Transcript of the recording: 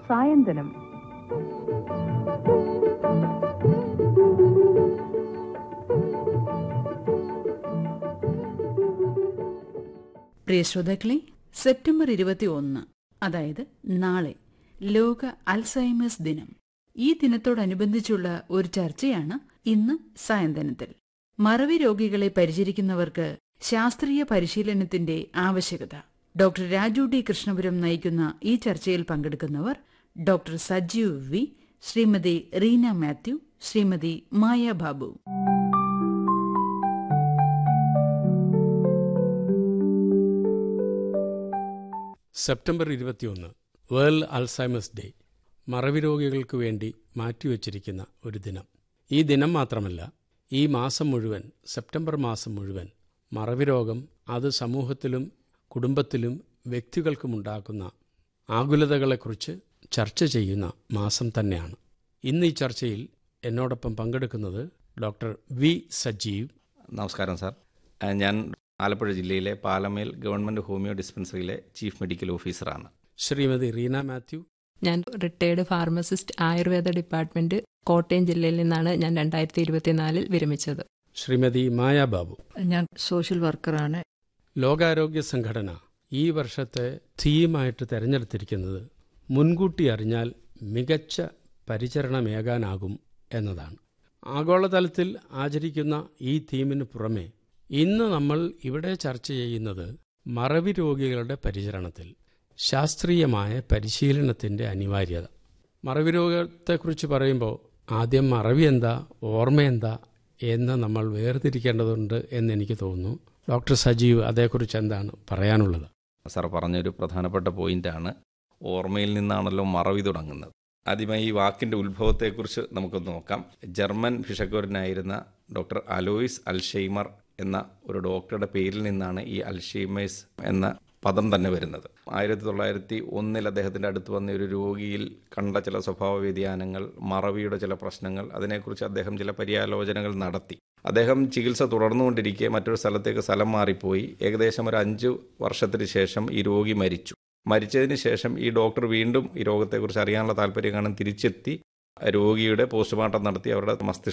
സായന്തനം പ്രിയ ശ്രോതാക്കളെ സെപ്റ്റംബർ ഇരുപത്തി ഒന്ന് അതായത് നാളെ ലോക അൽസൈമേഴ്സ് ദിനം ഈ ദിനത്തോടനുബന്ധിച്ചുള്ള ഒരു ചർച്ചയാണ് ഇന്ന് സായന്തനത്തിൽ മറവി രോഗികളെ പരിചരിക്കുന്നവർക്ക് ശാസ്ത്രീയ പരിശീലനത്തിന്റെ ആവശ്യകത ഡോക്ടർ രാജു ഡി കൃഷ്ണപുരം നയിക്കുന്ന ഈ ചർച്ചയിൽ പങ്കെടുക്കുന്നവർ doctor Sajeev V Shrimathi Reena Mathew Shrimathi Maya Babu September ഇരുപത്തിയൊന്ന് വേൾഡ് അൾസൈമേഴ്സ് ഡേ മറവി രോഗികൾക്ക് വേണ്ടി മാറ്റിവെച്ചിരിക്കുന്ന ഒരു ദിനം ഈ ദിനം മാത്രമല്ല ഈ മാസം മുഴുവൻ സെപ്റ്റംബർ മാസം മുഴുവൻ മറവി രോഗം അത് സമൂഹത്തിലും കുടുംബത്തിലും വ്യക്തികൾക്കുമുണ്ടാക്കുന്ന ആകുലതകളെക്കുറിച്ച് ചർച്ച ചെയ്യുന്ന മാസം തന്നെയാണ് ഇന്ന് ഈ ചർച്ചയിൽ എന്നോടൊപ്പം പങ്കെടുക്കുന്നത് ഡോക്ടർ വി സജീവ് നമസ്കാരം സാർ ആ, ഞാൻ ആലപ്പുഴ ജില്ലയിലെ പാലമേൽ ഗവൺമെൻറ് ഹോമിയോ ഡിസ്പെൻസറിയിലെ ചീഫ് മെഡിക്കൽ ഓഫീസറാണ് ശ്രീമതി റീന മാത്യു ഞാൻ retired pharmacist Ayurveda department Kottayam ജില്ലയിൽ നിന്നാണ് ഞാൻ രണ്ടായിരത്തി ഇരുപത്തിനാലിൽ വിരമിച്ചത് ശ്രീമതി മായ ബാബു ഞാൻ സോഷ്യൽ വർക്കറാണ് ലോകാരോഗ്യ സംഘടന ഈ വർഷത്തെ തീമായിട്ട് തിരഞ്ഞെടുത്തിരിക്കുന്നത് മുൻകൂട്ടി അറിഞ്ഞാൽ മികച്ച പരിചരണമേകാനാകും എന്നതാണ് ആഗോളതലത്തിൽ ആചരിക്കുന്ന ഈ തീമിന് പുറമെ ഇന്ന് നമ്മൾ ഇവിടെ ചർച്ച ചെയ്യുന്നത് മറവി രോഗികളുടെ പരിചരണത്തിൽ ശാസ്ത്രീയമായ പരിശീലനത്തിൻ്റെ അനിവാര്യത മറവി രോഗത്തെക്കുറിച്ച് പറയുമ്പോൾ ആദ്യം മറവി എന്താ ഓർമ്മ എന്താ എന്ന് നമ്മൾ വേർതിരിക്കേണ്ടതുണ്ട് എന്ന് എനിക്ക് തോന്നുന്നു ഡോക്ടർ സജീവ് അതേക്കുറിച്ച് എന്താണ് പറയാനുള്ളത് സാർ പറഞ്ഞൊരു പ്രധാനപ്പെട്ട പോയിന്റാണ് ഓർമ്മയിൽ നിന്നാണല്ലോ മറവി തുടങ്ങുന്നത് ആദ്യമായി ഈ വാക്കിൻ്റെ ഉത്ഭവത്തെക്കുറിച്ച് നമുക്കൊന്ന് നോക്കാം ജർമ്മൻ ഭിഷഗ്വരനായിരുന്ന ഡോക്ടർ അലോയിസ് അൽഷെയ്മർ എന്ന ഒരു ഡോക്ടറുടെ പേരിൽ നിന്നാണ് ഈ അൽഷെയ്മേഴ്സ് എന്ന പദം തന്നെ വരുന്നത് ആയിരത്തി തൊള്ളായിരത്തി ഒന്നിൽ അദ്ദേഹത്തിൻ്റെ അടുത്ത് വന്ന ഒരു രോഗിയിൽ കണ്ട ചില സ്വഭാവ വ്യതിയാനങ്ങൾ മറവിയുടെ ചില പ്രശ്നങ്ങൾ അതിനെക്കുറിച്ച് അദ്ദേഹം ചില പര്യാലോചനകൾ നടത്തി അദ്ദേഹം ചികിത്സ തുടർന്നുകൊണ്ടിരിക്കെ മറ്റൊരു സ്ഥലത്തേക്ക് സ്ഥലം മാറിപ്പോയി ഏകദേശം ഒരു അഞ്ച് വർഷത്തിന് ശേഷം ഈ രോഗി മരിച്ചു മരിച്ചതിന് ശേഷം ഈ ഡോക്ടർ വീണ്ടും ഈ രോഗത്തെക്കുറിച്ച് അറിയാനുള്ള താല്പര്യം കാണാൻ തിരിച്ചെത്തി രോഗിയുടെ പോസ്റ്റ്മോർട്ടം നടത്തി അവരുടെ മസ്തിഷ്ക